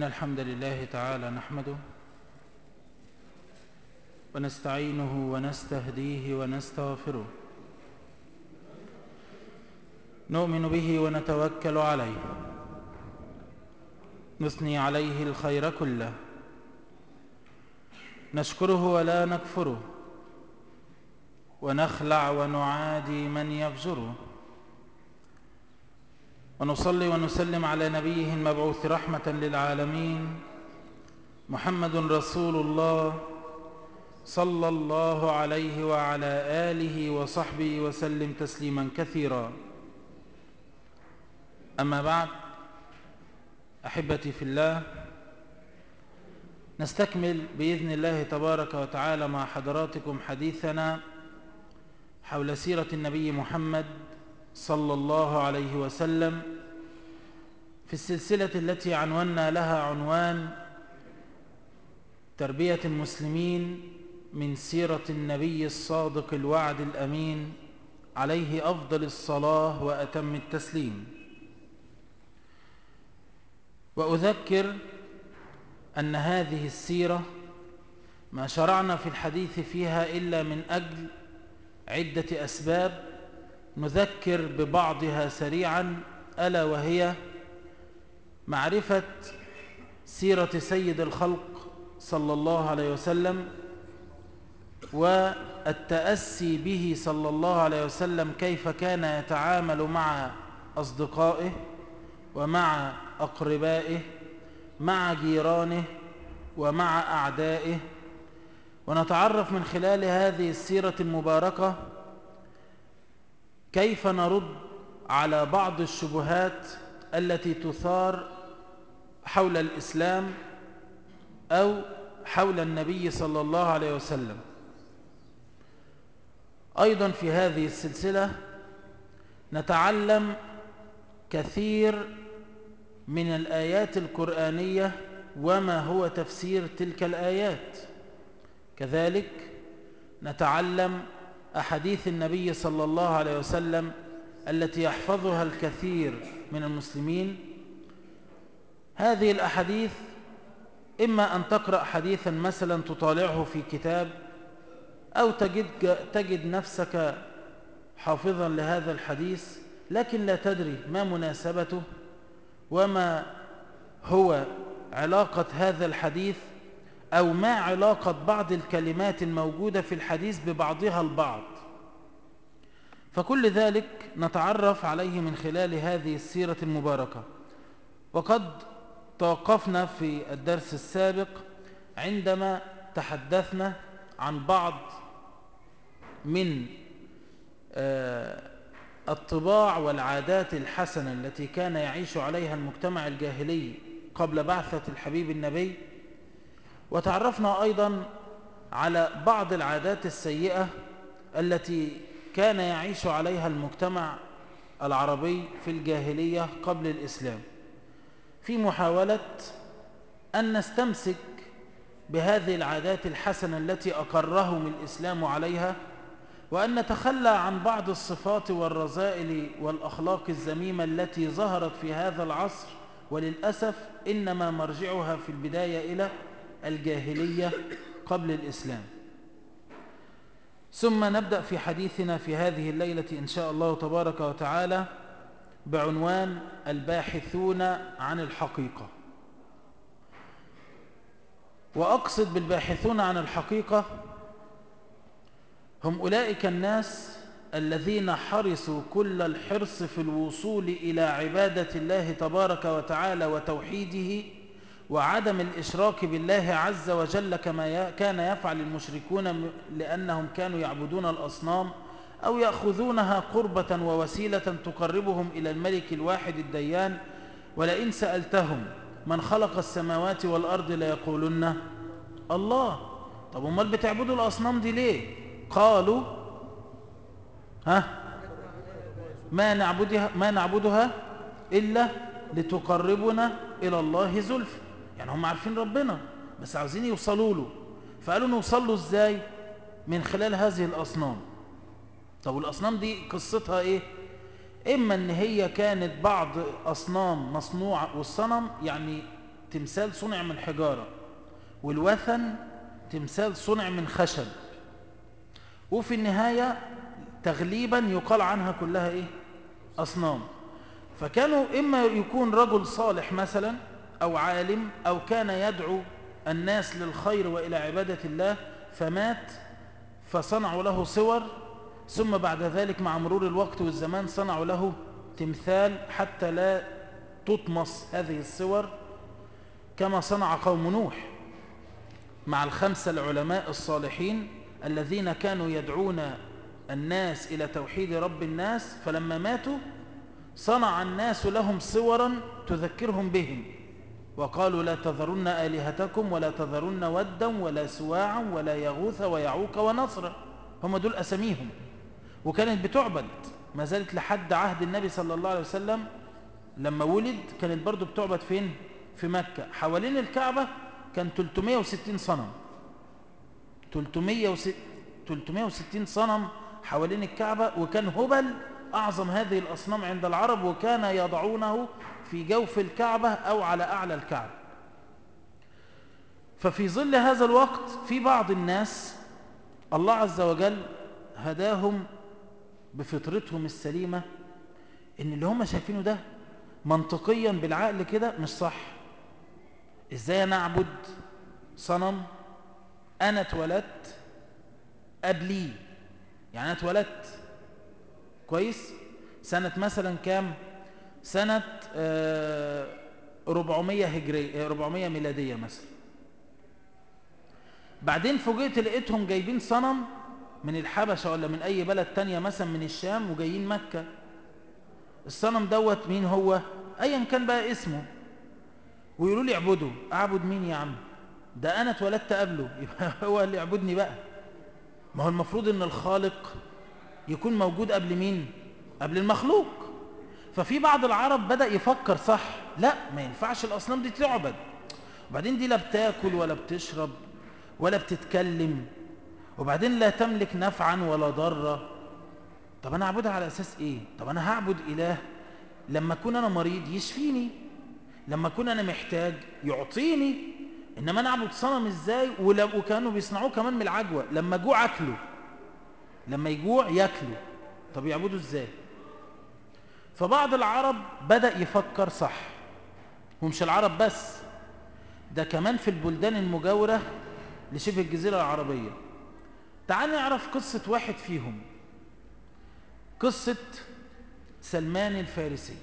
الحمد لله تعالى نحمده ونستعينه ونستهديه ونستغفره نؤمن به ونتوكل عليه نثني عليه الخير كله نشكره ولا نكفره ونخلع ونعادي من يفجره ونصلي ونسلم على نبيه المبعوث رحمة للعالمين محمد رسول الله صلى الله عليه وعلى آله وصحبه وسلم تسليما كثيرا أما بعد أحبتي في الله نستكمل بإذن الله تبارك وتعالى مع حضراتكم حديثنا حول سيرة النبي محمد صلى الله عليه وسلم في السلسلة التي عنونا لها عنوان تربية المسلمين من سيرة النبي الصادق الوعد الأمين عليه أفضل الصلاة وأتم التسليم وأذكر أن هذه السيرة ما شرعنا في الحديث فيها إلا من أجل عدة أسباب نذكر ببعضها سريعا ألا وهي معرفة سيرة سيد الخلق صلى الله عليه وسلم والتأسي به صلى الله عليه وسلم كيف كان يتعامل مع أصدقائه ومع أقربائه مع جيرانه ومع أعدائه ونتعرف من خلال هذه السيرة المباركة كيف نرد على بعض الشبهات التي تثار حول الإسلام أو حول النبي صلى الله عليه وسلم أيضا في هذه السلسلة نتعلم كثير من الآيات القرآنية وما هو تفسير تلك الآيات كذلك نتعلم أحاديث النبي صلى الله عليه وسلم التي يحفظها الكثير من المسلمين هذه الأحاديث إما أن تقرأ حديثا مثلا تطالعه في كتاب أو تجد, تجد نفسك حافظا لهذا الحديث لكن لا تدري ما مناسبته وما هو علاقة هذا الحديث أو ما علاقة بعض الكلمات الموجودة في الحديث ببعضها البعض فكل ذلك نتعرف عليه من خلال هذه السيرة المباركة وقد توقفنا في الدرس السابق عندما تحدثنا عن بعض من الطباع والعادات الحسنة التي كان يعيش عليها المجتمع الجاهلي قبل بعثة الحبيب النبي وتعرفنا أيضا على بعض العادات السيئة التي كان يعيش عليها المجتمع العربي في الجاهلية قبل الإسلام في محاولة أن نستمسك بهذه العادات الحسنة التي أقرهم الإسلام عليها وأن نتخلى عن بعض الصفات والرذائل والأخلاق الذميمة التي ظهرت في هذا العصر وللأسف إنما مرجعها في البداية إلى الجاهلية قبل الإسلام ثم نبدأ في حديثنا في هذه الليلة إن شاء الله تبارك وتعالى بعنوان الباحثون عن الحقيقة وأقصد بالباحثون عن الحقيقة هم أولئك الناس الذين حرصوا كل الحرص في الوصول إلى عبادة الله تبارك وتعالى وتوحيده وعدم الإشراك بالله عز وجل كما كان يفعل المشركون لأنهم كانوا يعبدون الأصنام أو يأخذونها قربة ووسيلة تقربهم إلى الملك الواحد الديان ولئن سألتهم من خلق السماوات والأرض ليقولن الله طب امال بتعبدوا الأصنام دي ليه قالوا ها ما نعبدها, ما نعبدها إلا لتقربنا إلى الله زلفى يعني هم عارفين ربنا بس عاوزين يوصلوا له فقالوا نوصل له ازاي من خلال هذه الأصنام طب الأصنام دي قصتها ايه إما ان هي كانت بعض أصنام مصنوعة والصنم يعني تمثال صنع من حجارة والوثن تمثال صنع من خشب وفي النهاية تغليبا يقال عنها كلها إيه؟ أصنام فكانوا إما يكون رجل صالح مثلا أو عالم أو كان يدعو الناس للخير وإلى عبادة الله فمات فصنعوا له صور ثم بعد ذلك مع مرور الوقت والزمان صنعوا له تمثال حتى لا تطمس هذه الصور كما صنع قوم نوح مع الخمسة العلماء الصالحين الذين كانوا يدعون الناس إلى توحيد رب الناس فلما ماتوا صنع الناس لهم صورا تذكرهم بهم وقالوا لا تذرن آلهتكم ولا تذرن ودا ولا سواعا ولا يغوث ويعوق ونصر هم دول أسميهم وكانت بتعبد ما زالت لحد عهد النبي صلى الله عليه وسلم لما ولد كانت برضو بتعبد فين في مكة حوالين الكعبة كان 360 صنم 360 صنم حوالين الكعبة وكان هبل أعظم هذه الأصنام عند العرب وكان يضعونه في جوف الكعبة أو على أعلى الكعبة ففي ظل هذا الوقت في بعض الناس الله عز وجل هداهم بفطرتهم السليمة إن اللي هم شايفينه ده منطقيا بالعقل كده مش صح إزاي نعبد صنم أنا اتولدت قبليه يعني أنا اتولدت كويس سنة مثلا كام سنة آه 400 هجرية 400 ميلادية مثلا بعدين فوجئت لقيتهم جايبين صنم من الحبشة ولا من أي بلد تانية مثلا من الشام وجايين مكة الصنم دوت مين هو أيا كان بقى اسمه ويقولوا لي اعبده أعبد مين يا عم ده أنا اتولدت قبله يبقى هو اللي يعبدني بقى ما هو المفروض ان الخالق يكون موجود قبل مين قبل المخلوق ففي بعض العرب بدأ يفكر صح لا ما ينفعش الأصنام دي تعبد وبعدين دي لا بتاكل ولا بتشرب ولا بتتكلم وبعدين لا تملك نفعا ولا ضرا طب أنا أعبدها على أساس إيه طب أنا هعبد إله لما أكون أنا مريض يشفيني لما أكون أنا محتاج يعطيني إنما أنا أعبد صنم إزاي وكانوا بيصنعوه كمان من العجوة لما جوع أكله لما يجوع ياكله طب يعبدوا إزاي فبعض العرب بدأ يفكر صح ومش العرب بس ده كمان في البلدان المجاورة لشبه الجزيرة العربية تعال نعرف قصة واحد فيهم قصة سلمان الفارسي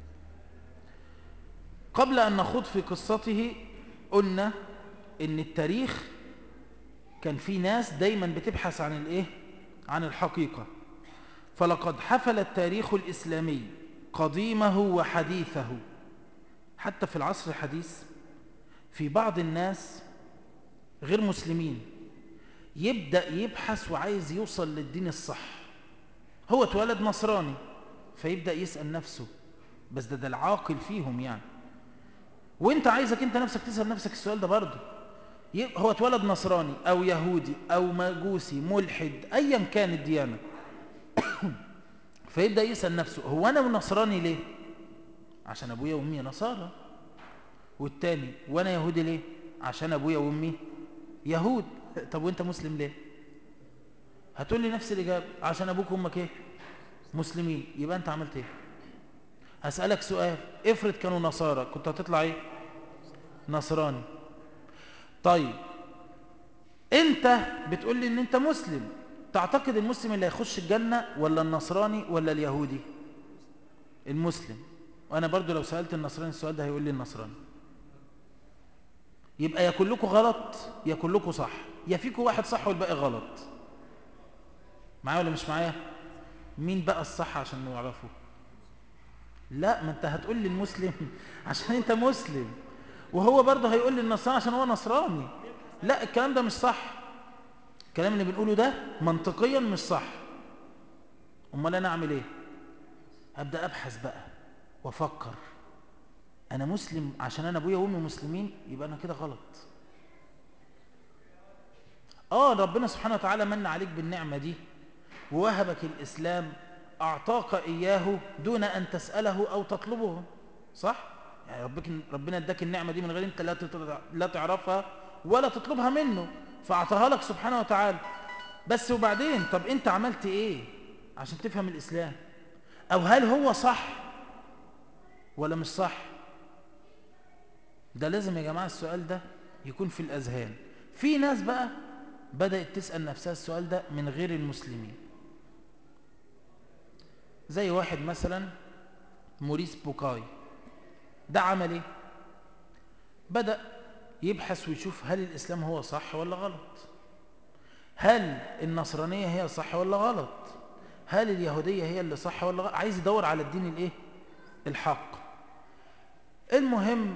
قبل أن نخوض في قصته قلنا إن التاريخ كان في ناس دايما بتبحث عن الإيه؟ عن الحقيقة فلقد حفل التاريخ الإسلامي قديمه وحديثه حتى في العصر الحديث في بعض الناس غير مسلمين يبدأ يبحث وعايز يوصل للدين الصح هو اتولد نصراني فيبدأ يسأل نفسه بس ده ده العاقل فيهم يعني وانت عايزك انت نفسك تسأل نفسك السؤال ده برضه هو اتولد نصراني او يهودي او مجوسي ملحد ايا كان الديانة فيبدأ يسأل نفسه هو انا نصراني ليه عشان ابويا وامي نصارى والتاني وانا يهودي ليه عشان ابويا وامي يهود طب وانت مسلم ليه هتقول لي نفس الاجابه عشان ابوك وامك ايه مسلمين يبقى انت عملت ايه هسألك سؤال افرض كانوا نصارى كنت هتطلع ايه نصراني طيب انت بتقول لي ان انت مسلم تعتقد المسلم اللي هيخش الجنة ولا النصراني ولا اليهودي المسلم وانا برضو لو سألت النصراني السؤال ده هيقول لي النصراني يبقى يا كلكم غلط يا كلكم صح يا فيكم واحد صح والباقي غلط معايا ولا مش معايا مين بقى الصح عشان نعرفه لا ما انت هتقول لي المسلم عشان انت مسلم وهو برضه هيقول لي النصراني عشان هو نصراني لا الكلام ده مش صح الكلام اللي بنقوله ده منطقيا مش صح امال انا اعمل ايه ابدا ابحث بقى وافكر انا مسلم عشان انا ابويا وامي مسلمين يبقى انا كده غلط اه ربنا سبحانه وتعالى من عليك بالنعمه دي ووهبك الاسلام اعطاك اياه دون ان تساله او تطلبه صح يعني ربك ربنا اداك النعمة دي من غير انت لا لا تعرفها ولا تطلبها منه فأعطاها لك سبحانه وتعالى بس وبعدين طب انت عملت ايه عشان تفهم الإسلام أو هل هو صح ولا مش صح ده لازم يا جماعة السؤال ده يكون في الأذهان في ناس بقى بدأت تسأل نفسها السؤال ده من غير المسلمين زي واحد مثلا موريس بوكاي ده عمل ايه بدأ يبحث ويشوف هل الإسلام هو صح ولا غلط هل النصرانية هي صح ولا غلط هل اليهودية هي اللي صح ولا غلط عايز يدور على الدين الايه الحق المهم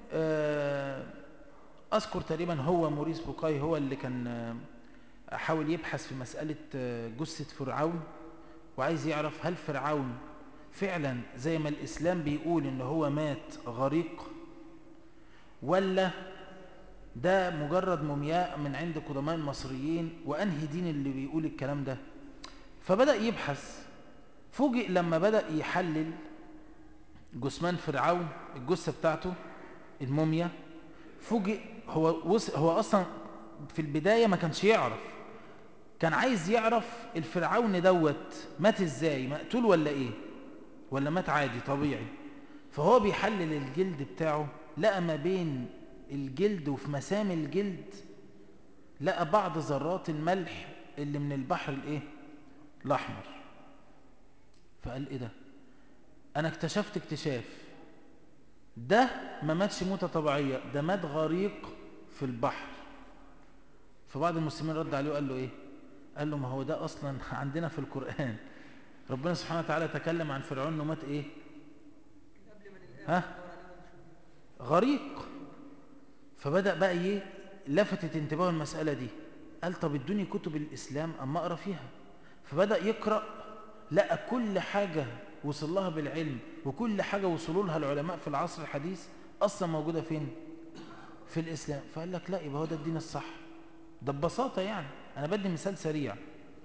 أذكر تقريبا هو موريس بوكاي هو اللي كان حاول يبحث في مسألة جثة فرعون وعايز يعرف هل فرعون فعلا زي ما الإسلام بيقول إن هو مات غريق ولا ده مجرد مومياء من عند قدماء المصريين وأنهي دين اللي بيقول الكلام ده فبدأ يبحث فوجئ لما بدأ يحلل جثمان فرعون الجثة بتاعته الموميا فوجئ هو وص... هو أصلا في البداية ما كانش يعرف كان عايز يعرف الفرعون دوت مات ازاي مقتول ولا ايه ولا مات عادي طبيعي فهو بيحلل الجلد بتاعه لقى ما بين الجلد وفي مسام الجلد لقى بعض ذرات الملح اللي من البحر الايه الاحمر فقال ايه ده انا اكتشفت اكتشاف ده ما ماتش موتة طبيعية ده مات غريق في البحر فبعض المسلمين رد عليه وقال له ايه قال له ما هو ده اصلا عندنا في القرآن ربنا سبحانه وتعالى تكلم عن فرعون انه مات ايه ها غريق فبدأ بقى ايه لفتت انتباهه المسألة دي قال طب ادوني كتب الإسلام أما أقرأ فيها فبدأ يقرأ لقى كل حاجة وصل لها بالعلم وكل حاجة وصلوا لها العلماء في العصر الحديث أصلا موجودة فين في الإسلام فقال لك لا يبقى هو ده الدين الصح ده ببساطة يعني أنا بدي مثال سريع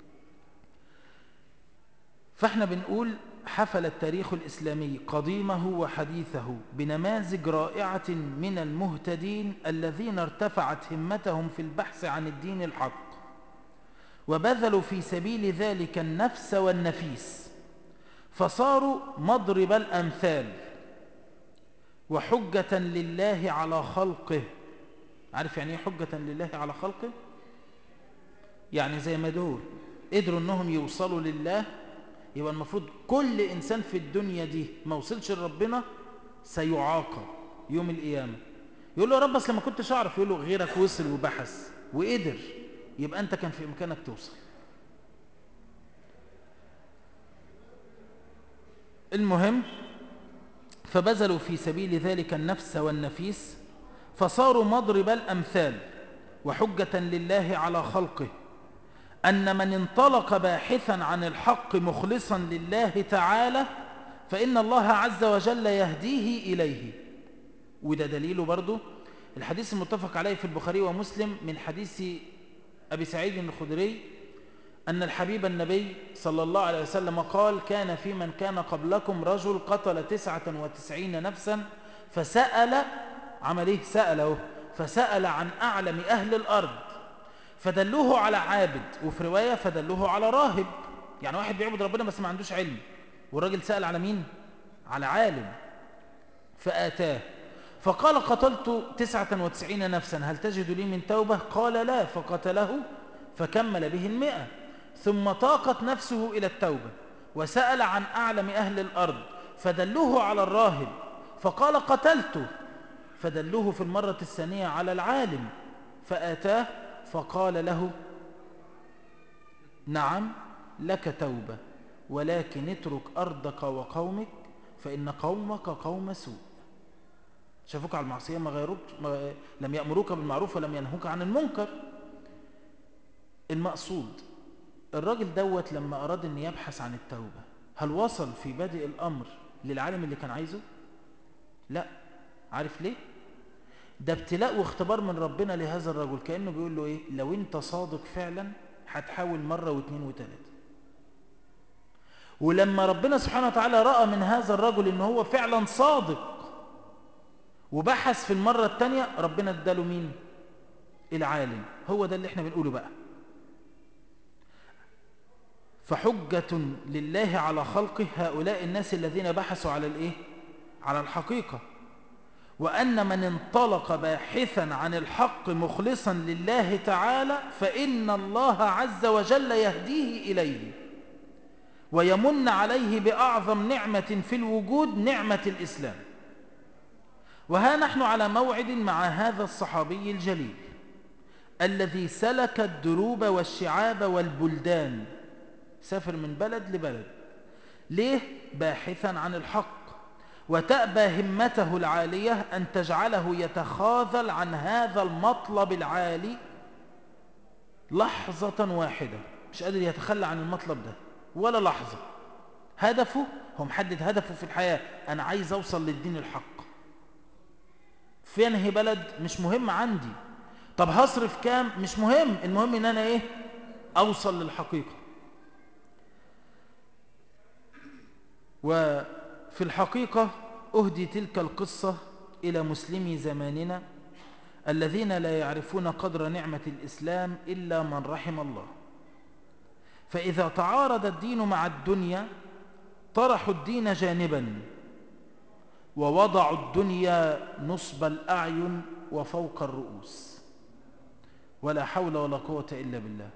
فاحنا بنقول حفل التاريخ الإسلامي قديمه وحديثه بنماذج رائعة من المهتدين الذين ارتفعت همتهم في البحث عن الدين الحق وبذلوا في سبيل ذلك النفس والنفيس فصاروا مضرب الأمثال وحجة لله على خلقه عارف يعني ايه حجة لله على خلقه يعني زي ما دول قدروا انهم يوصلوا لله يبقى المفروض كل انسان في الدنيا دي ما وصلش لربنا سيعاقب يوم القيامة يقول له يا رب اصل ما كنتش اعرف يقول له غيرك وصل وبحث وقدر يبقى انت كان في امكانك توصل المهم فبذلوا في سبيل ذلك النفس والنفيس فصاروا مضرب الأمثال وحجة لله على خلقه أن من انطلق باحثا عن الحق مخلصا لله تعالى فإن الله عز وجل يهديه إليه وده دليله برضو الحديث المتفق عليه في البخاري ومسلم من حديث أبي سعيد الخدري أن الحبيب النبي صلى الله عليه وسلم قال كان في من كان قبلكم رجل قتل تسعة وتسعين نفسا فسأل عمله سأله فسأل عن أعلم أهل الأرض فدلوه على عابد وفي رواية فدلوه على راهب يعني واحد بيعبد ربنا بس ما عندوش علم والراجل سأل على مين؟ على عالم فآتاه فقال قتلت تسعة وتسعين نفسا هل تجد لي من توبة؟ قال لا فقتله فكمل به المئة ثم طاقت نفسه إلى التوبة وسأل عن أعلم أهل الأرض فدلوه على الراهب فقال قتلته فدلوه في المرة الثانية على العالم فآتاه فقال له نعم لك توبة ولكن اترك أرضك وقومك فإن قومك قوم سوء شافوك على المعصية ما غيروك ما لم يأمروك بالمعروف ولم ينهوك عن المنكر المقصود الراجل دوت لما أراد أن يبحث عن التوبة هل وصل في بادئ الأمر للعالم اللي كان عايزه؟ لا عارف ليه؟ ده ابتلاء واختبار من ربنا لهذا الرجل كأنه بيقول له إيه؟ لو أنت صادق فعلا هتحاول مرة واثنين وثلاثة ولما ربنا سبحانه وتعالى رأى من هذا الرجل إن هو فعلا صادق وبحث في المرة التانية ربنا اداله مين العالم هو ده اللي احنا بنقوله بقى فحجة لله على خلقه هؤلاء الناس الذين بحثوا على الايه على الحقيقة وأن من انطلق باحثا عن الحق مخلصا لله تعالى فإن الله عز وجل يهديه إليه ويمن عليه بأعظم نعمة في الوجود نعمة الإسلام وها نحن على موعد مع هذا الصحابي الجليل الذي سلك الدروب والشعاب والبلدان سافر من بلد لبلد ليه؟ باحثا عن الحق وتأبى همته العالية أن تجعله يتخاذل عن هذا المطلب العالي لحظة واحدة مش قادر يتخلى عن المطلب ده ولا لحظة هدفه هو محدد هدفه في الحياة أنا عايز أوصل للدين الحق في انهي بلد مش مهم عندي طب هصرف كام مش مهم المهم ان انا ايه اوصل للحقيقة وفي الحقيقة اهدي تلك القصة الى مسلمي زماننا الذين لا يعرفون قدر نعمة الاسلام الا من رحم الله فاذا تعارض الدين مع الدنيا طرحوا الدين جانبا ووضعوا الدنيا نصب الأعين وفوق الرؤوس ولا حول ولا قوة إلا بالله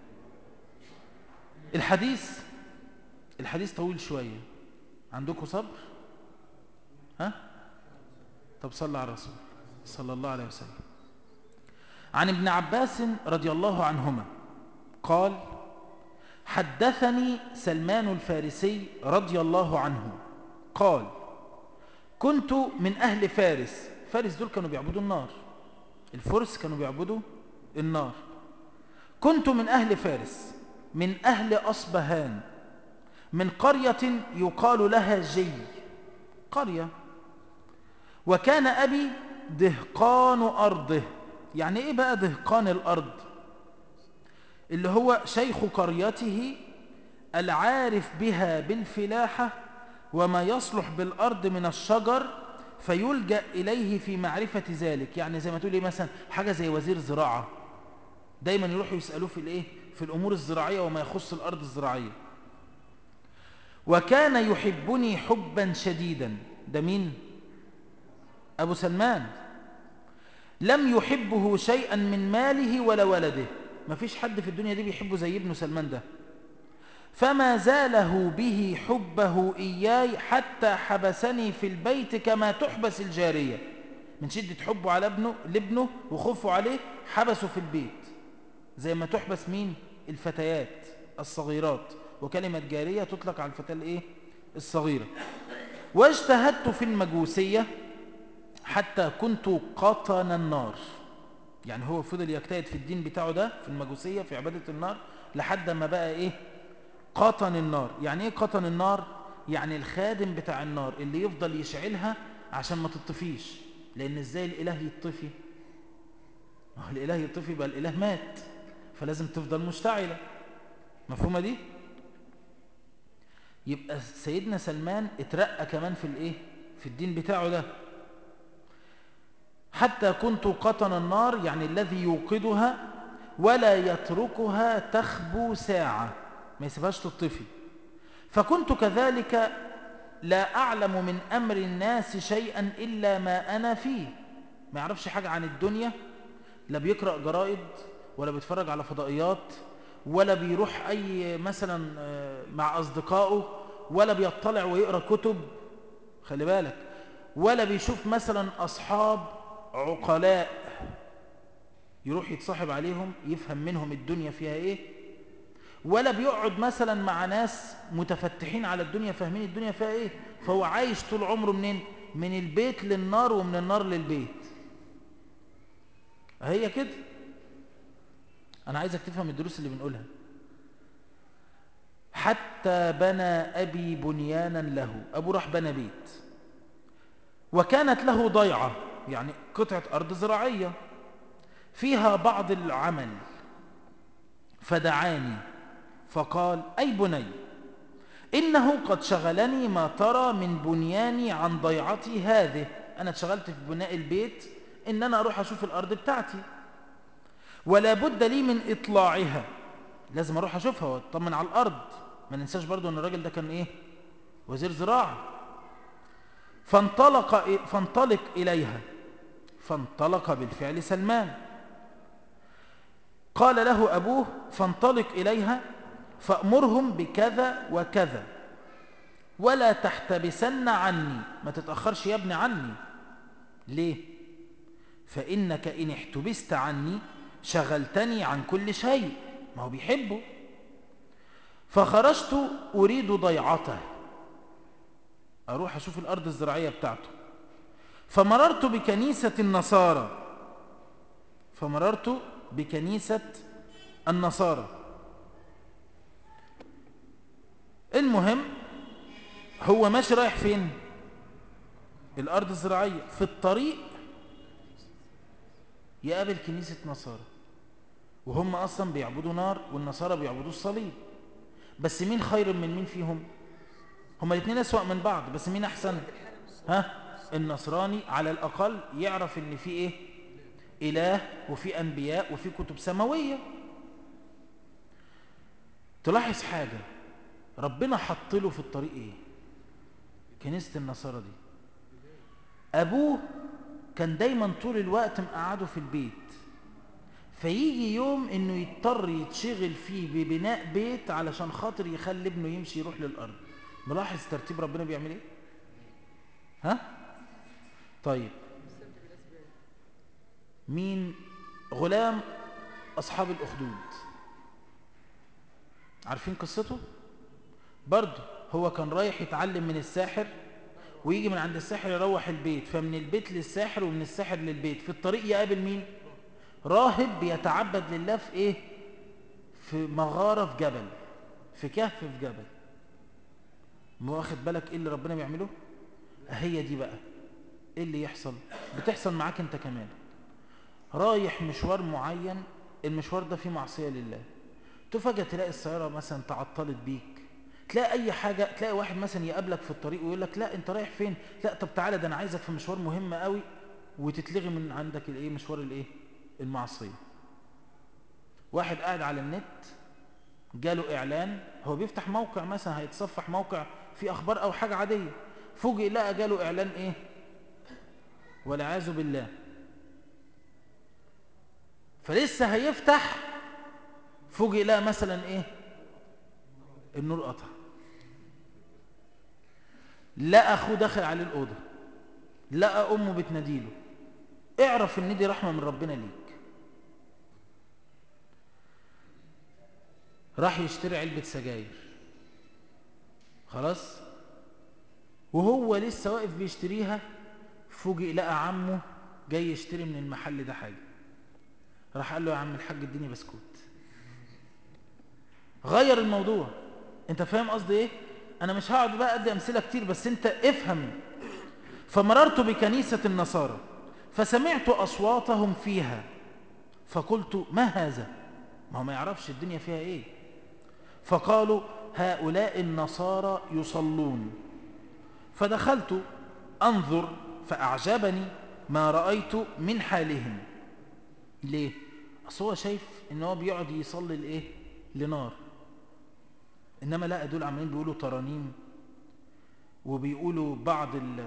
الحديث الحديث طويل شوية عندكم صبر ها طب صلى على الرسول صلى الله عليه وسلم عن ابن عباس رضي الله عنهما قال حدثني سلمان الفارسي رضي الله عنه قال كنت من أهل فارس فارس دول كانوا بيعبدوا النار الفرس كانوا بيعبدوا النار كنت من أهل فارس من أهل أصبهان من قرية يقال لها جي قرية وكان أبي دهقان أرضه يعني إيه بقى دهقان الأرض اللي هو شيخ قريته العارف بها بالفلاحة وما يصلح بالأرض من الشجر فيلجأ إليه في معرفة ذلك يعني زي ما تقول إيه مثلا حاجة زي وزير زراعة دايما يروحوا يسألوه في الإيه في الأمور الزراعية وما يخص الأرض الزراعية وكان يحبني حبا شديدا ده مين أبو سلمان لم يحبه شيئا من ماله ولا ولده ما فيش حد في الدنيا دي بيحبه زي ابن سلمان ده فما زاله به حبه إياي حتى حبسني في البيت كما تحبس الجارية من شدة حبه على ابنه لابنه وخوفه عليه حبسه في البيت زي ما تحبس مين الفتيات الصغيرات وكلمة جارية تطلق على الفتاة الايه الصغيرة واجتهدت في المجوسية حتى كنت قطن النار يعني هو فضل يجتهد في الدين بتاعه ده في المجوسية في عبادة النار لحد ما بقى ايه قطن النار يعني ايه قطن النار يعني الخادم بتاع النار اللي يفضل يشعلها عشان ما تطفيش لان ازاي الاله يطفي ما هو الاله يطفي بقى الاله مات فلازم تفضل مشتعلة مفهومة دي يبقى سيدنا سلمان اترقى كمان في الايه في الدين بتاعه ده حتى كنت قطن النار يعني الذي يوقدها ولا يتركها تخبو ساعة ما يسيبهاش تطفي فكنت كذلك لا أعلم من أمر الناس شيئا إلا ما أنا فيه ما يعرفش حاجة عن الدنيا لا بيقرأ جرائد ولا بيتفرج على فضائيات ولا بيروح أي مثلا مع أصدقائه ولا بيطلع ويقرأ كتب خلي بالك ولا بيشوف مثلا أصحاب عقلاء يروح يتصاحب عليهم يفهم منهم الدنيا فيها ايه ولا بيقعد مثلا مع ناس متفتحين على الدنيا فاهمين الدنيا فيها ايه فهو عايش طول عمره منين من البيت للنار ومن النار للبيت هي كده انا عايزك تفهم الدروس اللي بنقولها حتى بنى ابي بنيانا له ابو راح بنى بيت وكانت له ضيعه يعني قطعه ارض زراعيه فيها بعض العمل فدعاني فقال أي بني إنه قد شغلني ما ترى من بنياني عن ضيعتي هذه أنا اتشغلت في بناء البيت إن أنا أروح أشوف الأرض بتاعتي ولا بد لي من إطلاعها لازم أروح أشوفها وأطمن على الأرض ما ننساش برضو أن الراجل ده كان إيه وزير زراعة فانطلق, فانطلق إليها فانطلق بالفعل سلمان قال له أبوه فانطلق إليها فأمرهم بكذا وكذا ولا تحتبسن عني ما تتأخرش يا ابني عني ليه فإنك إن احتبست عني شغلتني عن كل شيء ما هو بيحبه فخرجت أريد ضيعته أروح أشوف الأرض الزراعية بتاعته فمررت بكنيسة النصارى فمررت بكنيسة النصارى المهم هو ماشي رايح فين الأرض الزراعية في الطريق يقابل كنيسة نصارى وهم أصلا بيعبدوا نار والنصارى بيعبدوا الصليب بس مين خير من مين فيهم هما الاثنين أسوأ من بعض بس مين أحسن ها النصراني على الأقل يعرف ان في ايه إله وفي أنبياء وفي كتب سماوية تلاحظ حاجة ربنا حط له في الطريق ايه كنيسة النصارى دي أبوه كان دايما طول الوقت مقعده في البيت فيجي يوم انه يضطر يتشغل فيه ببناء بيت علشان خاطر يخلي ابنه يمشي يروح للأرض ملاحظ ترتيب ربنا بيعمل ايه ها طيب مين غلام أصحاب الأخدود عارفين قصته برضه هو كان رايح يتعلم من الساحر ويجي من عند الساحر يروح البيت فمن البيت للساحر ومن الساحر للبيت في الطريق يقابل مين راهب بيتعبد لله في ايه في مغارة في جبل في كهف في جبل ما واخد بالك ايه اللي ربنا بيعمله هي دي بقى ايه اللي يحصل بتحصل معاك انت كمان رايح مشوار معين المشوار ده فيه معصية لله تفاجأ تلاقي السيارة مثلا تعطلت بيك تلاقي اي حاجة تلاقي واحد مثلا يقابلك في الطريق ويقول لك لا انت رايح فين لا طب تعالى ده انا عايزك في مشوار مهم قوي وتتلغي من عندك الايه مشوار الايه المعصية واحد قاعد على النت جاله اعلان هو بيفتح موقع مثلا هيتصفح موقع فيه اخبار او حاجة عادية فوجئ لقى جاله اعلان ايه والعياذ بالله فلسه هيفتح فوجئ لقى مثلا ايه النور قطع لقى اخوه داخل عليه الاوضه لقى امه بتناديله اعرف ان دي رحمه من ربنا ليك راح يشتري علبه سجاير خلاص وهو لسه واقف بيشتريها فوجئ لقى عمه جاي يشتري من المحل ده حاجه راح قال له يا عم الحاج اديني بسكوت غير الموضوع انت فاهم قصدي ايه انا مش هقعد بقى ادي امثله كتير بس انت افهم فمررت بكنيسه النصارى فسمعت اصواتهم فيها فقلت ما هذا ما هو ما يعرفش الدنيا فيها ايه فقالوا هؤلاء النصارى يصلون فدخلت انظر فاعجبني ما رايت من حالهم ليه اصل هو شايف ان هو بيقعد يصلي لايه لنار انما لا دول عمالين بيقولوا ترانيم وبيقولوا بعض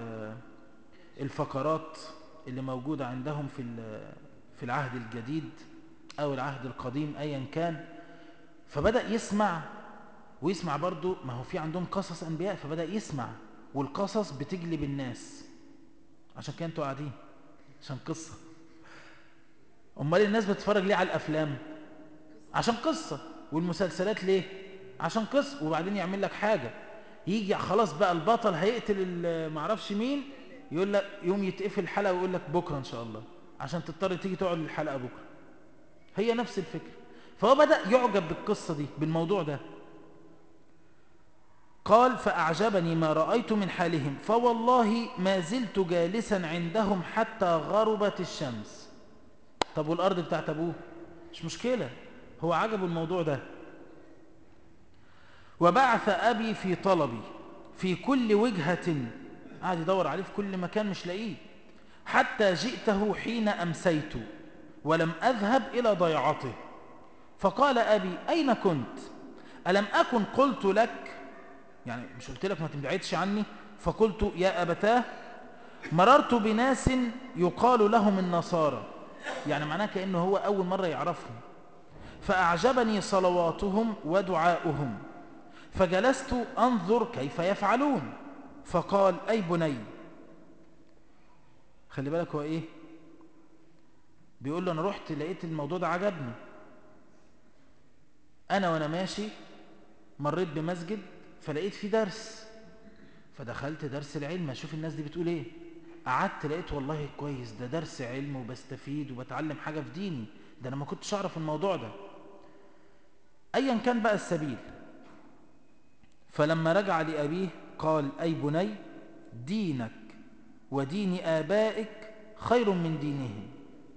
الفقرات اللي موجودة عندهم في في العهد الجديد او العهد القديم ايا كان فبدأ يسمع ويسمع برضو ما هو في عندهم قصص انبياء فبدأ يسمع والقصص بتجلب الناس عشان كده انتوا قاعدين عشان قصة امال الناس بتتفرج ليه على الافلام عشان قصة والمسلسلات ليه عشان قصة وبعدين يعمل لك حاجة يجي خلاص بقى البطل هيقتل معرفش مين يقول لك يوم يتقفل الحلقة ويقول لك بكرة ان شاء الله عشان تضطر تيجي تقعد للحلقة بكرة هي نفس الفكرة فهو بدأ يعجب بالقصة دي بالموضوع ده قال فأعجبني ما رأيت من حالهم فوالله ما زلت جالسا عندهم حتى غربت الشمس طب والأرض بتاعت أبوه مش مشكلة هو عجبه الموضوع ده وبعث أبي في طلبي في كل وجهة قاعد يدور عليه في كل مكان مش لاقيه حتى جئته حين أمسيت ولم أذهب إلى ضيعته فقال أبي أين كنت ألم أكن قلت لك يعني مش قلت لك ما تبعدش عني فقلت يا أبتاه مررت بناس يقال لهم النصارى يعني معناه كأنه هو أول مرة يعرفهم فأعجبني صلواتهم ودعاؤهم فجلست أنظر كيف يفعلون فقال أي بني خلي بالك هو إيه بيقول له أنا رحت لقيت الموضوع ده عجبني أنا وأنا ماشي مريت بمسجد فلقيت في درس فدخلت درس العلم أشوف الناس دي بتقول إيه قعدت لقيت والله كويس ده درس علم وبستفيد وبتعلم حاجة في ديني ده أنا ما كنتش أعرف الموضوع ده أيا كان بقى السبيل فلما رجع لأبيه قال أي بني دينك ودين آبائك خير من دينهم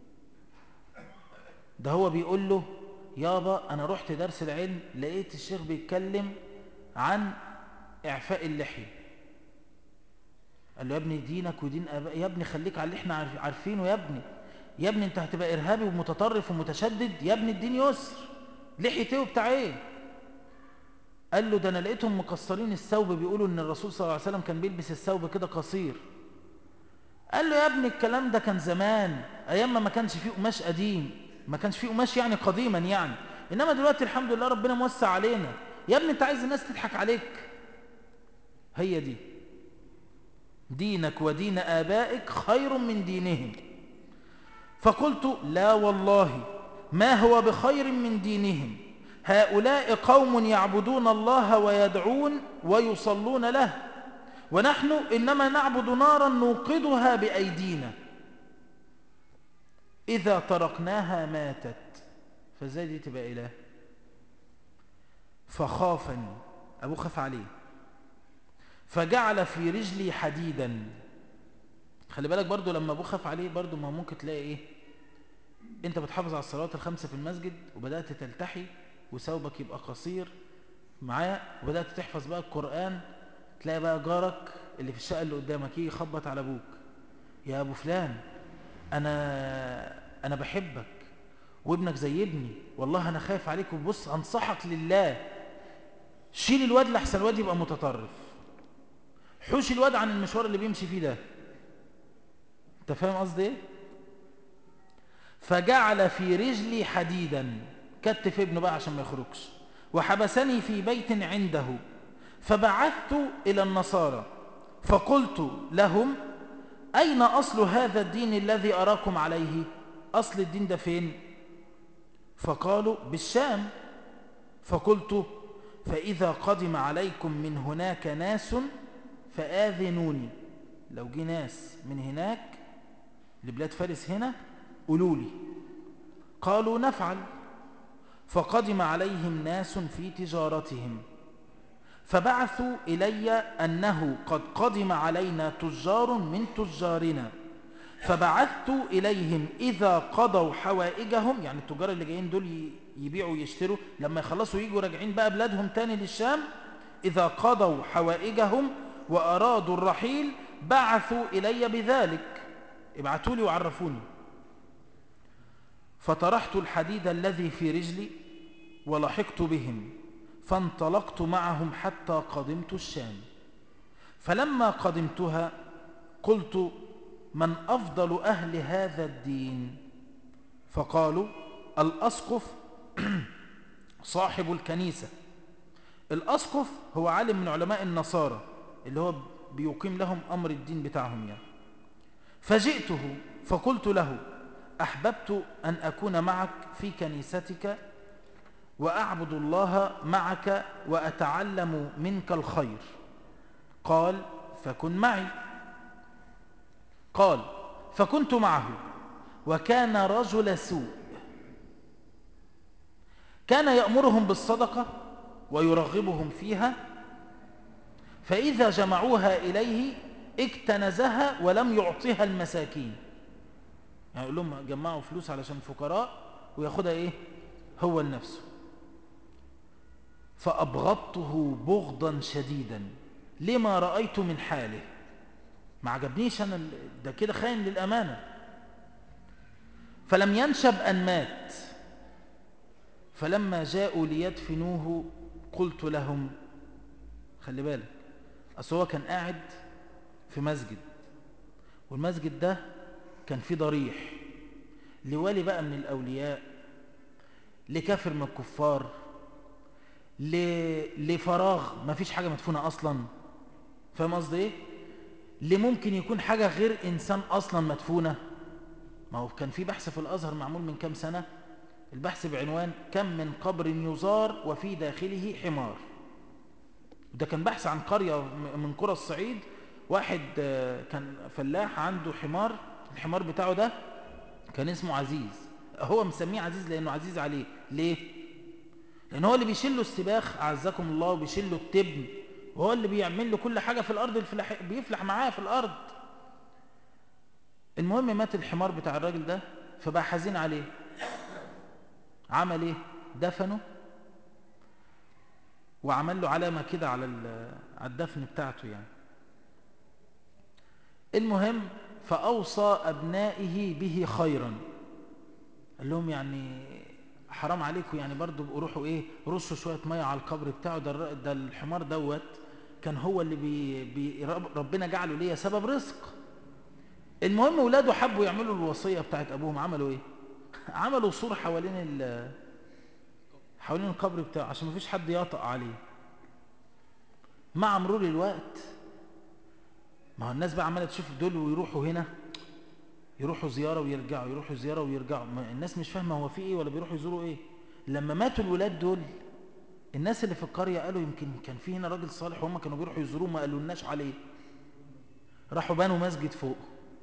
ده هو بيقول له يابا أنا رحت درس العلم لقيت الشيخ بيتكلم عن إعفاء اللحية قال له يا ابني دينك ودين آبائك يا ابني خليك على اللي احنا عارفينه يا ابني يا ابني انت هتبقى إرهابي ومتطرف ومتشدد يا ابني الدين يسر لحية ايه وبتاع ايه قال له ده انا لقيتهم مكسرين الثوب بيقولوا ان الرسول صلى الله عليه وسلم كان بيلبس الثوب كده قصير قال له يا ابني الكلام ده كان زمان ايام ما ما كانش فيه قماش قديم ما كانش فيه قماش يعني قديما يعني انما دلوقتي الحمد لله ربنا موسع علينا يا ابني انت عايز الناس تضحك عليك هي دي دينك ودين آبائك خير من دينهم فقلت لا والله ما هو بخير من دينهم هؤلاء قوم يعبدون الله ويدعون ويصلون له ونحن إنما نعبد نارا نوقدها بأيدينا إذا تركناها ماتت فازاي دي تبقى إله فخافني أبو خاف عليه فجعل في رجلي حديدا خلي بالك برضو لما أبو خاف عليه برضو ما ممكن تلاقي إيه انت بتحافظ على الصلوات الخمسة في المسجد وبدأت تلتحي وثوبك يبقى قصير معايا وبدأت تحفظ بقى القرآن تلاقي بقى جارك اللي في الشقة اللي قدامك يجي يخبط على ابوك يا ابو فلان انا انا بحبك وابنك زي ابني والله انا خايف عليك وبص انصحك لله شيل الواد لحسن الواد يبقى متطرف حوش الواد عن المشوار اللي بيمشي فيه ده انت فاهم قصدي ايه فجعل في رجلي حديدا كتف ابنه بقى عشان ما يخرجش وحبسني في بيت عنده فبعثت إلى النصارى فقلت لهم أين أصل هذا الدين الذي أراكم عليه أصل الدين ده فين فقالوا بالشام فقلت فإذا قدم عليكم من هناك ناس فآذنوني لو جي ناس من هناك لبلاد فارس هنا قولوا لي قالوا نفعل فقدم عليهم ناس في تجارتهم فبعثوا إلي أنه قد قدم علينا تجار من تجارنا فبعثت إليهم إذا قضوا حوائجهم يعني التجار اللي جايين دول يبيعوا ويشتروا لما يخلصوا يجوا راجعين بقى بلادهم تاني للشام إذا قضوا حوائجهم وأرادوا الرحيل بعثوا إلي بذلك ابعتوا لي وعرفوني فطرحت الحديد الذي في رجلي ولحقت بهم فانطلقت معهم حتى قدمت الشام فلما قدمتها قلت من أفضل أهل هذا الدين فقالوا الأسقف صاحب الكنيسة الأسقف هو عالم من علماء النصارى اللي هو بيقيم لهم أمر الدين بتاعهم يعني فجئته فقلت له أحببت أن أكون معك في كنيستك وأعبد الله معك وأتعلم منك الخير قال فكن معي قال فكنت معه وكان رجل سوء كان يأمرهم بالصدقة ويرغبهم فيها فإذا جمعوها إليه اكتنزها ولم يعطيها المساكين يعني يقول لهم جمعوا فلوس علشان الفقراء وياخدها ايه هو لنفسه فأبغضته بغضا شديدا لما رأيت من حاله ما عجبنيش انا ده كده خاين للامانه فلم ينشب ان مات فلما جاءوا ليدفنوه قلت لهم خلي بالك اصل هو كان قاعد في مسجد والمسجد ده كان فيه ضريح لولي بقى من الاولياء لكافر من الكفار ل... لفراغ ما فيش حاجه مدفونه اصلا فاهم قصدي ايه لممكن يكون حاجه غير انسان اصلا مدفونه ما هو كان في بحث في الازهر معمول من كام سنه البحث بعنوان كم من قبر يزار وفي داخله حمار ده كان بحث عن قرية من قرى الصعيد واحد كان فلاح عنده حمار الحمار بتاعه ده كان اسمه عزيز هو مسميه عزيز لأنه عزيز عليه ليه؟ لأن هو اللي بيشيل له السباخ أعزكم الله وبيشيل له التبن وهو اللي بيعمل له كل حاجة في الأرض الفلاح بيفلح معاه في الأرض المهم مات الحمار بتاع الراجل ده فبقى حزين عليه عمل ايه دفنه وعمل له علامة كده على على الدفن بتاعته يعني المهم فأوصى أبنائه به خيرا قال لهم يعني حرام عليكم يعني برضو روحوا ايه رشوا شوية مية على القبر بتاعه ده, ده الحمار دوت كان هو اللي بي بي ربنا جعله ليه سبب رزق المهم ولاده حبوا يعملوا الوصية بتاعت أبوهم عملوا ايه عملوا سور حوالين ال حوالين القبر بتاعه عشان ما فيش حد يطأ عليه مع مرور الوقت ما هو الناس بقى عماله تشوف دول ويروحوا هنا يروحوا زيارة ويرجعوا يروحوا زيارة ويرجعوا الناس مش فاهمة هو في ايه ولا بيروحوا يزوروا ايه لما ماتوا الولاد دول الناس اللي في القرية قالوا يمكن كان في هنا راجل صالح وهم كانوا بيروحوا يزوروه ما قالولناش عليه راحوا بنوا مسجد فوق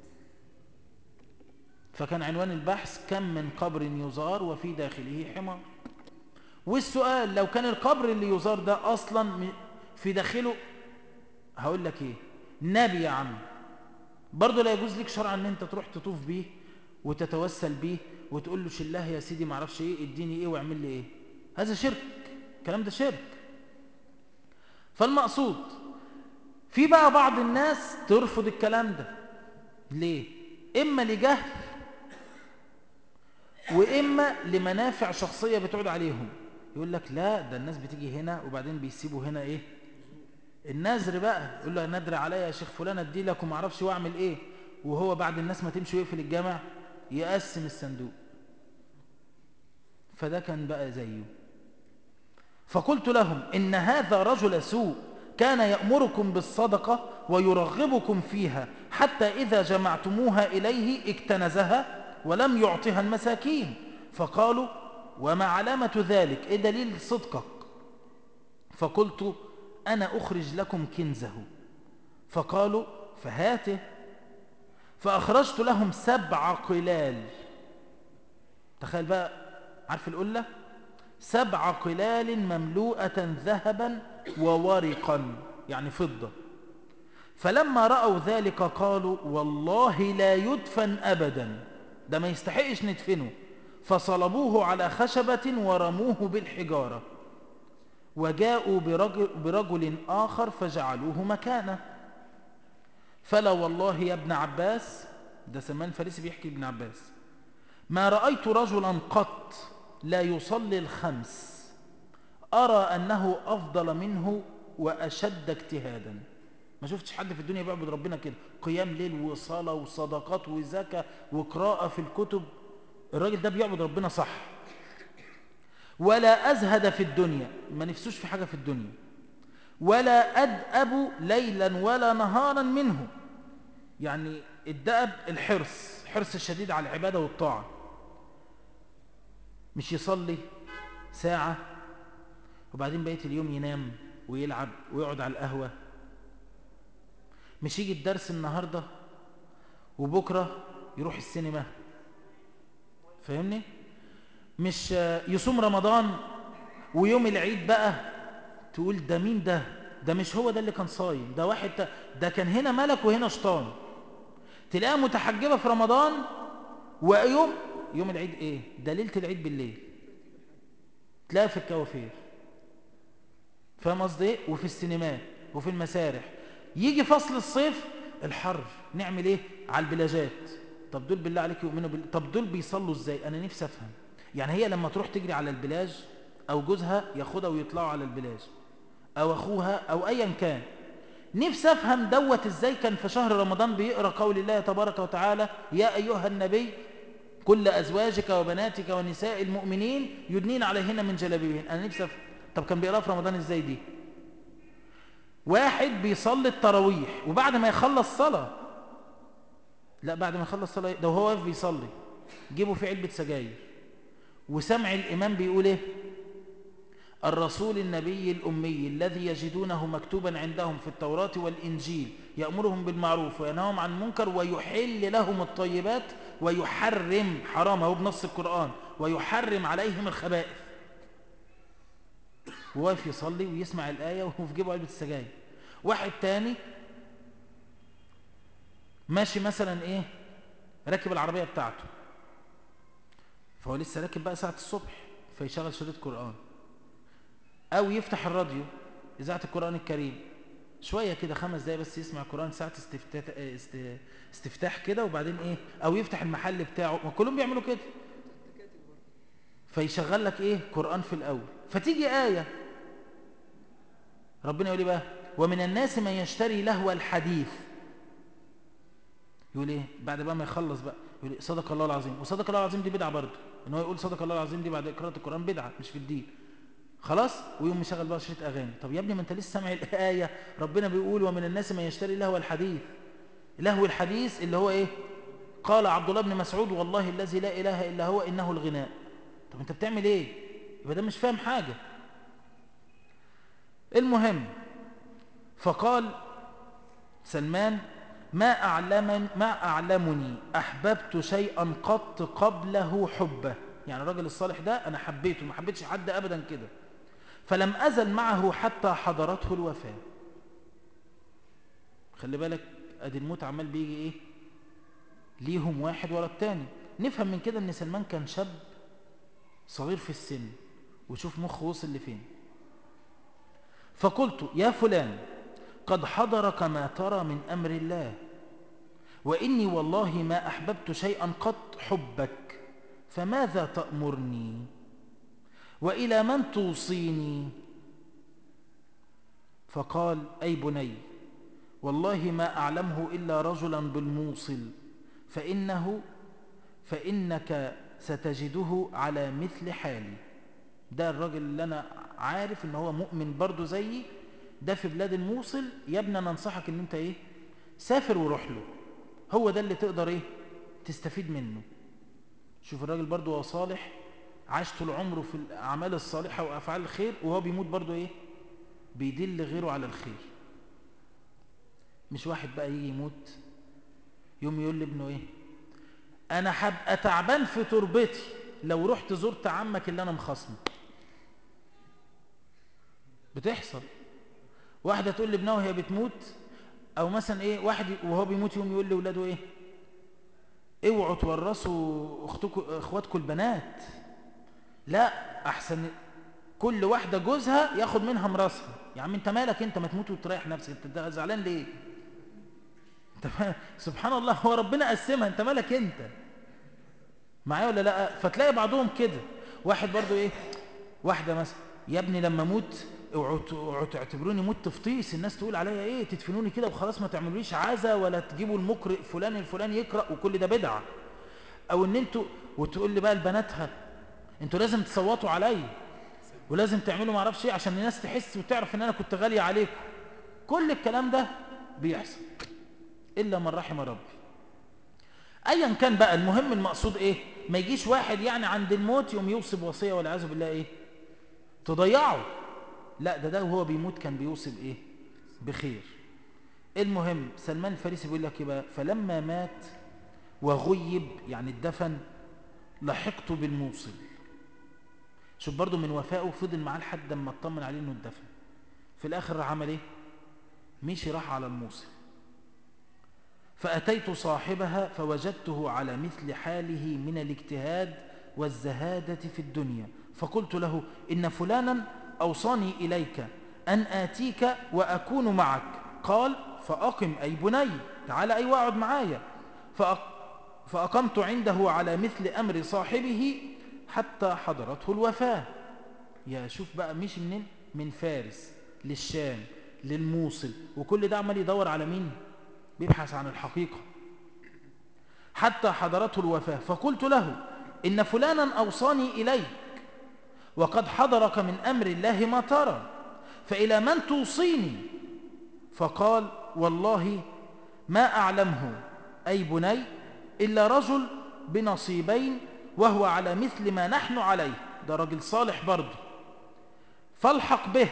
فكان عنوان البحث كم من قبر يزار وفي داخله حمار والسؤال لو كان القبر اللي يزار ده اصلا في داخله هقول لك ايه نبي يا عم برضه لا يجوز لك شرعا ان انت تروح تطوف بيه وتتوسل بيه وتقول له شله يا سيدي ما اعرفش ايه اديني ايه واعمل لي ايه هذا شرك الكلام ده شرك فالمقصود في بقى بعض الناس ترفض الكلام ده ليه اما لجهل واما لمنافع شخصيه بتعود عليهم يقول لك لا ده الناس بتيجي هنا وبعدين بيسيبوا هنا ايه النذر بقى يقول له نذر عليا يا شيخ فلان ادي لك وما اعرفش واعمل ايه وهو بعد الناس ما تمشي ويقفل الجامع يقسم الصندوق فده كان بقى زيه فقلت لهم ان هذا رجل سوء كان يأمركم بالصدقة ويرغبكم فيها حتى إذا جمعتموها إليه اكتنزها ولم يعطها المساكين فقالوا وما علامة ذلك إيه دليل صدقك فقلت أنا أخرج لكم كنزه فقالوا فهاته فأخرجت لهم سبع قلال تخيل بقى عارف القلة سبع قلال مملوءة ذهبا وورقا يعني فضة فلما رأوا ذلك قالوا والله لا يدفن أبدا ده ما يستحقش ندفنه فصلبوه على خشبة ورموه بالحجارة وجاءوا برجل, برجل آخر فجعلوه مكانه فلا والله يا ابن عباس ده سلمان الفارسي بيحكي ابن عباس ما رأيت رجلا قط لا يصلي الخمس أرى أنه أفضل منه وأشد اجتهادا ما شفتش حد في الدنيا بيعبد ربنا كده قيام ليل وصلاة وصدقات وزكاة وقراءة في الكتب الراجل ده بيعبد ربنا صح ولا أزهد في الدنيا ما نفسوش في حاجة في الدنيا ولا أدأب ليلا ولا نهارا منه يعني الدأب الحرص حرص الشديد على العبادة والطاعة مش يصلي ساعة وبعدين بقية اليوم ينام ويلعب ويقعد على القهوة مش يجي الدرس النهاردة وبكرة يروح السينما فاهمني مش يصوم رمضان ويوم العيد بقى تقول ده مين ده ده مش هو ده اللي كان صايم ده واحد ده كان هنا ملك وهنا شيطان تلاقيها متحجبة في رمضان ويوم يوم العيد ايه ده ليلة العيد بالليل تلاقيها في الكوافير فاهم قصدي ايه وفي السينمات وفي المسارح يجي فصل الصيف الحر نعمل ايه على البلاجات طب دول بالله عليك يؤمنوا بال... طب دول بيصلوا ازاي انا نفسي افهم يعني هي لما تروح تجري على البلاج او جوزها ياخدها ويطلعوا على البلاج او اخوها او ايا كان نفسي افهم دوت ازاي كان في شهر رمضان بيقرا قول الله تبارك وتعالى يا ايها النبي كل ازواجك وبناتك ونساء المؤمنين يدنين عليهن من جلابيبهن انا نفسي افهم طب كان بيقراها في رمضان ازاي دي واحد بيصلي التراويح وبعد ما يخلص صلاه لا بعد ما يخلص صلاه ده وهو واقف بيصلي جيبوا في علبه سجاير وسمع الامام بيقول ايه الرسول النبي الأمي الذي يجدونه مكتوبا عندهم في التوراة والإنجيل يأمرهم بالمعروف وينهاهم عن المنكر ويحل لهم الطيبات ويحرم حرامه بنص القرآن ويحرم عليهم الخبائث وواقف يصلي ويسمع الآية وهو في جيبه علبة السجاير واحد تاني ماشي مثلا ايه راكب العربية بتاعته فهو لسه راكب بقى ساعة الصبح فيشغل شريط قرآن او يفتح الراديو اذاعه القران الكريم شويه كده خمس دقايق بس يسمع القران ساعه استفتاح است... استفتاح كده وبعدين ايه او يفتح المحل بتاعه ما كلهم بيعملوا كده فيشغل لك ايه قران في الاول فتيجي ايه ربنا يقول ايه بقى ومن الناس من يشتري لهو الحديث يقول ايه بعد بقى ما يخلص بقى يقول إيه صدق الله العظيم وصدق الله العظيم دي بدعه برضه ان هو يقول صدق الله العظيم دي بعد قراءه القران بدعه مش في الدين خلاص ويوم مشغل بقى شريط اغاني طب يا ابني ما انت لسه سامع الايه ربنا بيقول ومن الناس من يشتري لهو الحديث لهو الحديث اللي هو ايه قال عبد الله بن مسعود والله الذي لا اله الا هو انه الغناء طب انت بتعمل ايه يبقى ده مش فاهم حاجه المهم فقال سلمان ما أعلم ما أعلمني أحببت شيئا قط قبله حبه يعني الراجل الصالح ده أنا حبيته ما حبيتش حد أبدا كده فلم أزل معه حتى حضرته الوفاة خلي بالك أدي الموت عمال بيجي إيه ليهم واحد ورا التاني نفهم من كده أن سلمان كان شاب صغير في السن وشوف مخه وصل لفين فقلت يا فلان قد حضرك ما ترى من أمر الله وإني والله ما أحببت شيئا قط حبك فماذا تأمرني وإلى من توصيني فقال أي بني والله ما أعلمه إلا رجلا بالموصل فإنه فإنك ستجده على مثل حالي ده الراجل اللي أنا عارف إن هو مؤمن برضو زيي ده في بلاد الموصل يا ابني انا انصحك ان انت ايه سافر وروح له هو ده اللي تقدر ايه تستفيد منه شوف الراجل برضو هو صالح عاش طول عمره في الاعمال الصالحه وافعال الخير وهو بيموت برضو ايه بيدل غيره على الخير مش واحد بقى يجي يموت يوم يقول لابنه ايه انا هبقى تعبان في تربتي لو رحت زرت عمك اللي انا مخاصمه بتحصل واحدة تقول لابنها وهي بتموت او مثلا ايه واحد وهو بيموت يوم يقول لاولاده ايه اوعوا تورثوا اختكم اخواتكم البنات لا احسن كل واحدة جوزها ياخد منها مراسها يا عم انت مالك انت ما تموت وتريح نفسك انت زعلان ليه انت سبحان الله هو ربنا قسمها انت مالك انت معايا ولا لا فتلاقي بعضهم كده واحد برضو ايه واحدة مثلا يا ابني لما اموت اوعوا تعتبروني مت تفطيس الناس تقول عليا ايه تدفنوني كده وخلاص ما تعملوليش عزا ولا تجيبوا المقرئ فلان الفلان يقرا وكل ده بدعه او ان انتوا وتقول لي بقى لبناتها انتوا لازم تصوتوا عليا ولازم تعملوا ما اعرفش ايه عشان الناس تحس وتعرف ان انا كنت غاليه عليكم كل الكلام ده بيحصل الا من رحم ربي ايا كان بقى المهم المقصود ايه ما يجيش واحد يعني عند الموت يوم يوصي بوصيه والعياذ بالله ايه تضيعه لا ده ده وهو بيموت كان بيوصي بايه بخير المهم سلمان الفارسي بيقول لك يبقى فلما مات وغيب يعني الدفن لحقت بالموصل شوف برضو من وفائه فضل معاه لحد ما اطمن عليه انه اتدفن في الاخر عمل ايه مشي راح على الموصل فاتيت صاحبها فوجدته على مثل حاله من الاجتهاد والزهاده في الدنيا فقلت له ان فلانا أوصاني إليك أن آتيك وأكون معك قال فأقم أي بني تعالى أيوة اقعد معايا فأق... فأقمت عنده على مثل أمر صاحبه حتى حضرته الوفاة يا شوف بقى مش منين من فارس للشام للموصل وكل ده عمال يدور على مين بيبحث عن الحقيقة حتى حضرته الوفاة فقلت له إن فلانا أوصاني إليك وقد حضرك من أمر الله ما ترى فإلى من توصيني فقال والله ما أعلمه أي بني إلا رجل بنصيبين وهو على مثل ما نحن عليه ده رجل صالح برضه فالحق به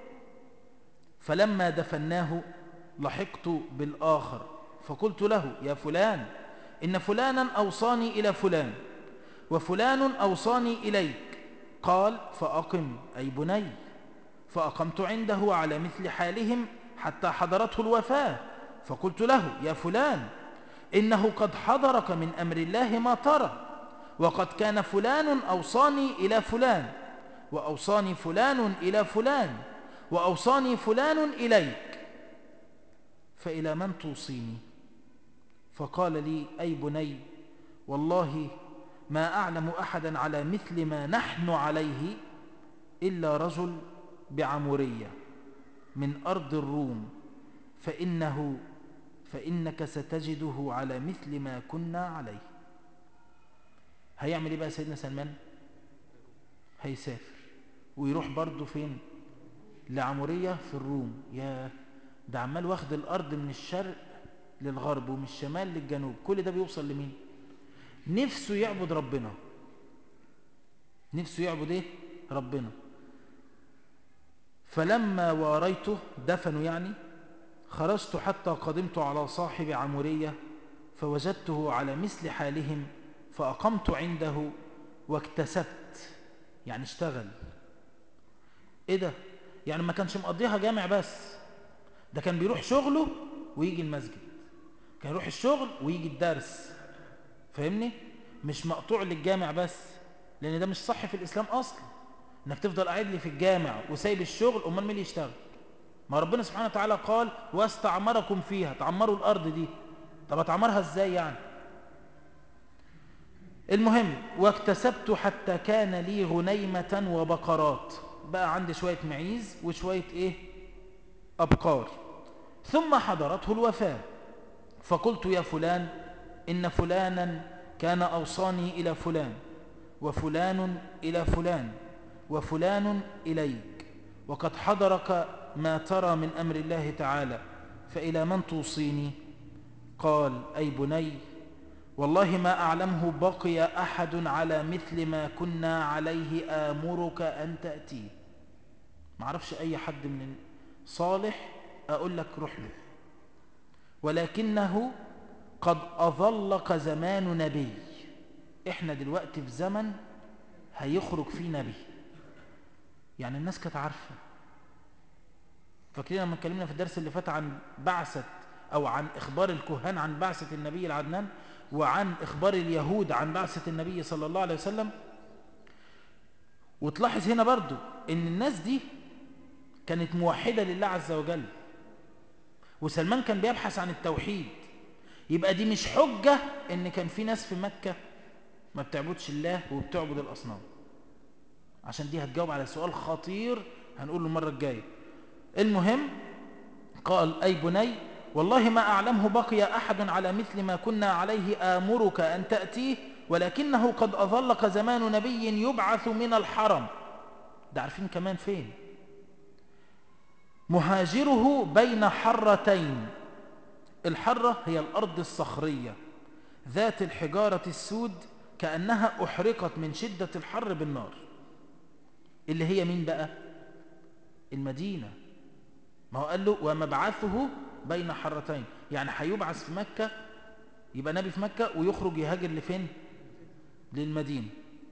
فلما دفناه لحقت بالآخر فقلت له يا فلان إن فلانا أوصاني إلى فلان وفلان أوصاني إليك قال فأقم أي بني فأقمت عنده على مثل حالهم حتى حضرته الوفاة فقلت له يا فلان إنه قد حضرك من أمر الله ما ترى وقد كان فلان أوصاني إلى فلان وأوصاني فلان إلى فلان وأوصاني فلان إليك فإلى من توصيني فقال لي أي بني والله ما أعلم أحدا على مثل ما نحن عليه إلا رجل بعمورية من أرض الروم فإنه فإنك ستجده على مثل ما كنا عليه هيعمل إيه بقى سيدنا سلمان هيسافر ويروح برضه فين لعمورية في الروم يا ده عمال واخد الأرض من الشرق للغرب ومن الشمال للجنوب كل ده بيوصل لمين نفسه يعبد ربنا نفسه يعبد ايه ربنا فلما واريته دفنوا يعني خرجت حتى قدمت على صاحب عمورية فوجدته على مثل حالهم فأقمت عنده واكتسبت يعني اشتغل ايه ده يعني ما كانش مقضيها جامع بس ده كان بيروح شغله ويجي المسجد كان يروح الشغل ويجي الدرس فاهمني مش مقطوع للجامع بس لان ده مش صح في الاسلام اصلا انك تفضل قاعد لي في الجامع وسايب الشغل امال مين اللي يشتغل ما ربنا سبحانه وتعالى قال واستعمركم فيها تعمروا الارض دي طب اتعمرها ازاي يعني المهم واكتسبت حتى كان لي غنيمة وبقرات بقى عندي شوية معيز وشوية ايه أبقار ثم حضرته الوفاة فقلت يا فلان إن فلانا كان أوصاني إلى فلان وفلان إلى فلان وفلان إليك وقد حضرك ما ترى من أمر الله تعالى فإلى من توصيني قال أي بني والله ما أعلمه بقي أحد على مثل ما كنا عليه آمرك أن تأتيه ما عرفش أي حد من صالح أقول لك روح له ولكنه قد أظلق زمان نبي إحنا دلوقتي في زمن هيخرج فيه نبي يعني الناس كانت عارفة فاكرين لما اتكلمنا في الدرس اللي فات عن بعثة أو عن إخبار الكهان عن بعثة النبي العدنان وعن إخبار اليهود عن بعثة النبي صلى الله عليه وسلم وتلاحظ هنا برضو إن الناس دي كانت موحدة لله عز وجل وسلمان كان بيبحث عن التوحيد يبقى دي مش حجة إن كان في ناس في مكة ما بتعبدش الله وبتعبد الأصنام عشان دي هتجاوب على سؤال خطير هنقوله المرة الجاية المهم قال أي بني والله ما أعلمه بقي أحد على مثل ما كنا عليه آمرك أن تأتيه ولكنه قد أظلق زمان نبي يبعث من الحرم ده عارفين كمان فين مهاجره بين حرتين الحرة هي الأرض الصخرية ذات الحجارة السود كأنها أحرقت من شدة الحر بالنار اللي هي مين بقى المدينة ما هو قال له ومبعثه بين حرتين يعني هيبعث في مكة يبقى نبي في مكة ويخرج يهاجر لفين للمدينة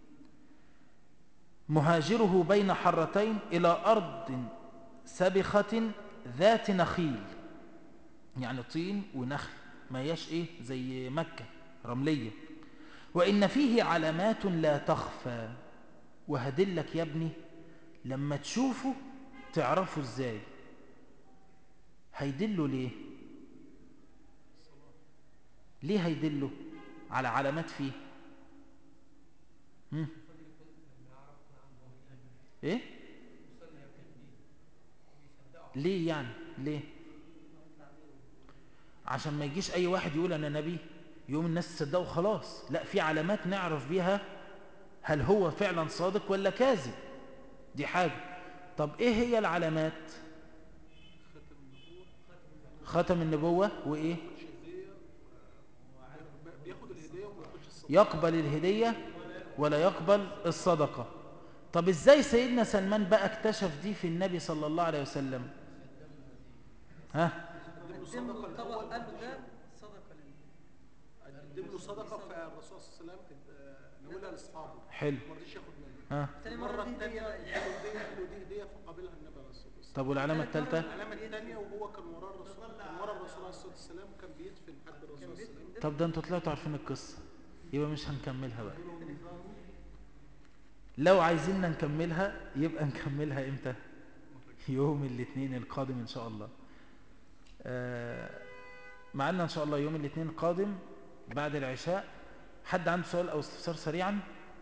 مهاجره بين حرتين إلى أرض سبخة ذات نخيل يعني طين ونخل ما ياش إيه زي مكة رملية وإن فيه علامات لا تخفى وهدلك يا ابني لما تشوفه تعرفه ازاي هيدله ليه ليه هيدله على علامات فيه هم؟ ايه ليه يعني ليه عشان ما يجيش اي واحد يقول انا نبي يوم الناس تصدقه خلاص لا في علامات نعرف بيها هل هو فعلا صادق ولا كاذب دي حاجة طب ايه هي العلامات ختم النبوة وايه بياخد الهديه وما ياخدش الصدقه يقبل الهدية ولا يقبل الصدقة طب ازاي سيدنا سلمان بقى اكتشف دي في النبي صلى الله عليه وسلم ها قدم له صدقه طبق الاول قال له ده صدقه لله قدم له صدقه فالرسول صلى الله عليه وسلم آه، نقولها لاصحابه حلو ما رضيش ياخد منها ها تاني المره مرة دي الثانيه هدية. اداله هديه قال له دي هديه فقابلها النبي عليه الصلاه والسلام طب والعلامة الثالثة العلامه الثانيه وهو كان وراه الرسول كان ورا الرسول عليه الصلاه والسلام وكان بيدفن حد الرسول عليه الصلاه والسلام طب ده انتوا طلعتوا عارفين القصة يبقى مش هنكملها بقى لو عايزيننا نكملها يبقى نكملها امتى يوم الاثنين القادم ان شاء الله آه، معنا ان شاء الله يوم الاثنين القادم بعد العشاء حد عنده سؤال او استفسار سريعا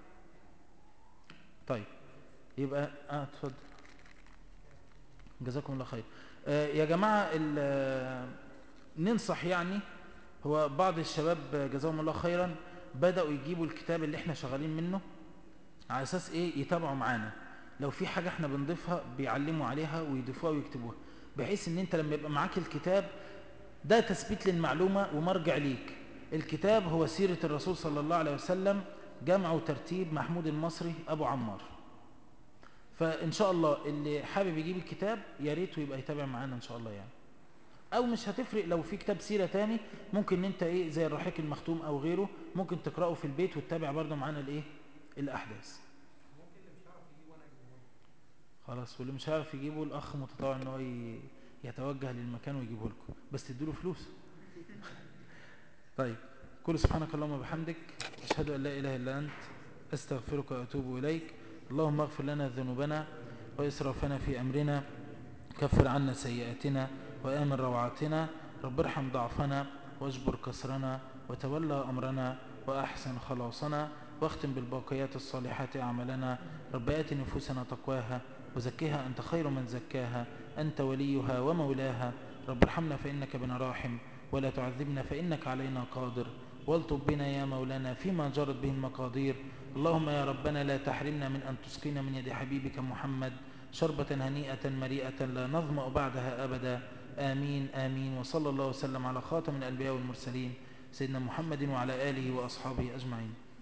طيب يبقى اه اتفضل جزاكم الله خير آه يا جماعة ال- آه، ننصح يعني هو بعض الشباب جزاهم الله خيرا بدأوا يجيبوا الكتاب اللي احنا شغالين منه على اساس ايه يتابعوا معانا لو في حاجة احنا بنضيفها بيعلموا عليها ويضيفوها ويكتبوها بحيث ان انت لما يبقى معاك الكتاب ده تثبيت للمعلومة ومرجع ليك الكتاب هو سيرة الرسول صلى الله عليه وسلم جمع وترتيب محمود المصري ابو عمار فان شاء الله اللي حابب يجيب الكتاب يا ريت ويبقى يتابع معانا ان شاء الله يعني او مش هتفرق لو في كتاب سيرة تاني ممكن ان انت ايه زي الرحيق المختوم او غيره ممكن تقرأه في البيت وتتابع برضه معانا الايه الاحداث خلاص واللي مش عارف يجيبه الاخ متطوع ان هو ي- يتوجه للمكان ويجيبه لكم بس تدوا له فلوس طيب كل سبحانك اللهم وبحمدك اشهد ان لا اله الا انت استغفرك واتوب اليك اللهم اغفر لنا ذنوبنا واسرافنا في امرنا كفر عنا سيئاتنا وآمن روعاتنا رب ارحم ضعفنا واجبر كسرنا وتولى أمرنا وأحسن خلاصنا واختم بالباقيات الصالحات أعمالنا رب آت نفوسنا تقواها وزكها أنت خير من زكاها أنت وليها ومولاها رب ارحمنا فإنك بنا راحم ولا تعذبنا فإنك علينا قادر والطب بنا يا مولانا فيما جرت به المقادير اللهم يا ربنا لا تحرمنا من أن تسقينا من يد حبيبك محمد شربة هنيئة مريئة لا نظمأ بعدها أبدا آمين آمين وصلى الله وسلم على خاتم الأنبياء والمرسلين سيدنا محمد وعلى آله وأصحابه أجمعين